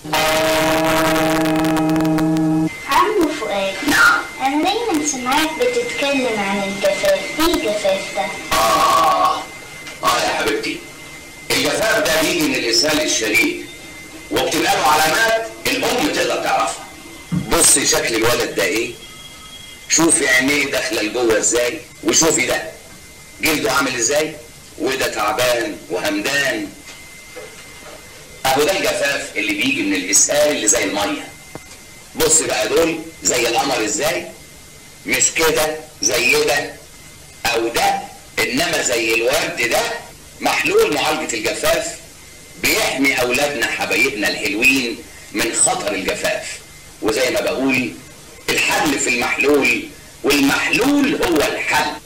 عم فؤاد نعم أنا دايما سمعك بتتكلم عن الجفاف إيه الجفاف ده؟ آه آه يا حبيبتي الجفاف ده بيجي من الإسهال الشديد وبتبقى له علامات الأم تقدر تعرفها بصي شكل الولد ده إيه شوفي عينيه داخلة لجوه إزاي وشوفي ده جلده عامل إزاي وده تعبان وهمدان أهو ده الجفاف اللي بيجي من الإسهال اللي زي المية بص بقى دول زي القمر إزاي مش كده زي ده او ده انما زي الورد ده محلول معالجة الجفاف بيحمي اولادنا حبايبنا الحلوين من خطر الجفاف وزي ما بقول الحل في المحلول والمحلول هو الحل